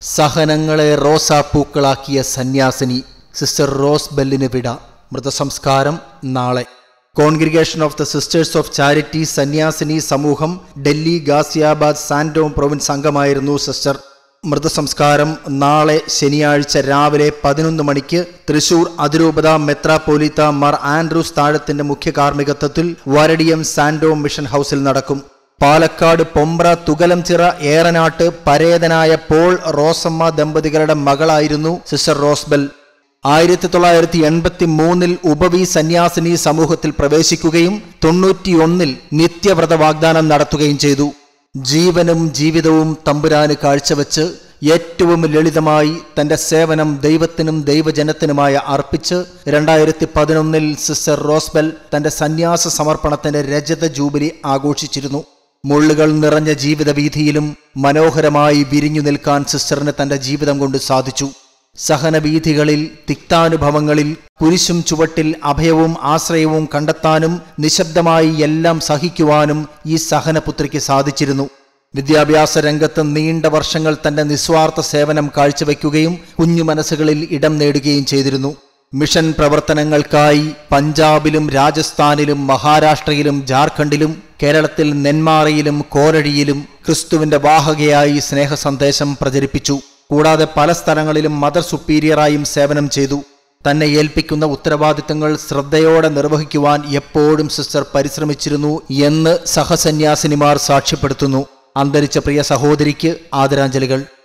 സഹനങ്ങളെ റോസാപ്പൂക്കളാക്കിയ സന്യാസിനി sister rose ബെല്ലിന് വിട മൃതസംസ്കാരം നാളെ congregation of the sisters of charity സന്യാസിനി സമൂഹം ഡൽഹി ഗാസിയാബാദ് സാൻഡോം പ്രൊവിൻസ് അംഗമായിരുന്നു സിസ്റ്റർ മൃതസംസ്കാരം നാളെ ശനിയാഴ്ച രാവിലെ പതിനൊന്ന് മണിക്ക് തൃശൂർ അതിരൂപത മെത്രാപ്പോലീത്ത മാർ ആൻഡ്രൂസ് താഴത്തിന്റെ മുഖ്യ കാർമ്മികത്വത്തിൽ വരടിയം സാൻഡോം മിഷൻ ഹൗസിൽ നടക്കും പാലക്കാട് പൊമ്പ്ര തുകലംചിറ ഏറനാട്ട് പരേതനായ പോൾ റോസമ്മ ദമ്പതികളുടെ മകളായിരുന്നു സിസ്റ്റർ റോസ്ബെൽ ആയിരത്തി തൊള്ളായിരത്തി എൺപത്തി മൂന്നിൽ ഉപവി സന്യാസിനി സമൂഹത്തിൽ പ്രവേശിക്കുകയും തൊണ്ണൂറ്റിയൊന്നിൽ നിത്യവ്രത വാഗ്ദാനം നടത്തുകയും ചെയ്തു ജീവനും ജീവിതവും തമ്പുരാന് കാഴ്ചവെച്ച് ഏറ്റവും ലളിതമായി തന്റെ സേവനം ദൈവത്തിനും ദൈവജനത്തിനുമായി അർപ്പിച്ച് രണ്ടായിരത്തി പതിനൊന്നിൽ സിസ്റ്റർ റോസ്ബെൽ തന്റെ സന്യാസ സമർപ്പണത്തിന്റെ രജത ജൂബിലി ആഘോഷിച്ചിരുന്നു മുള്ളുകൾ നിറഞ്ഞ ജീവിതവീഥിയിലും മനോഹരമായി വിരിഞ്ഞു നിൽക്കാൻ സിസ്റ്ററിന് തന്റെ ജീവിതം കൊണ്ട് സാധിച്ചു സഹനവീഥികളിൽ തിക്താനുഭവങ്ങളിൽ കുരിശും ചുവട്ടിൽ അഭയവും ആശ്രയവും കണ്ടെത്താനും നിശബ്ദമായി എല്ലാം സഹിക്കുവാനും ഈ സഹനപുത്രിക്ക് സാധിച്ചിരുന്നു വിദ്യാഭ്യാസ രംഗത്ത് നീണ്ട വർഷങ്ങൾ തന്റെ നിസ്വാർത്ഥ സേവനം കാഴ്ചവെക്കുകയും കുഞ്ഞു മനസ്സുകളിൽ ഇടം നേടുകയും ചെയ്തിരുന്നു മിഷൻ പ്രവർത്തനങ്ങൾക്കായി പഞ്ചാബിലും രാജസ്ഥാനിലും മഹാരാഷ്ട്രയിലും ജാർഖണ്ഡിലും കേരളത്തിൽ നെന്മാറയിലും കോരഴിയിലും ക്രിസ്തുവിന്റെ വാഹകയായി സ്നേഹസന്ദേശം പ്രചരിപ്പിച്ചു കൂടാതെ പല സ്ഥലങ്ങളിലും മദർ സുപ്പീരിയറായും സേവനം ചെയ്തു തന്നെ ഏൽപ്പിക്കുന്ന ഉത്തരവാദിത്തങ്ങൾ ശ്രദ്ധയോടെ നിർവഹിക്കുവാൻ എപ്പോഴും സിസ്റ്റർ പരിശ്രമിച്ചിരുന്നു എന്ന് സഹസന്യാസിനിമാർ സാക്ഷ്യപ്പെടുത്തുന്നു അന്തരിച്ച പ്രിയ സഹോദരിക്ക് ആദരാഞ്ജലികൾ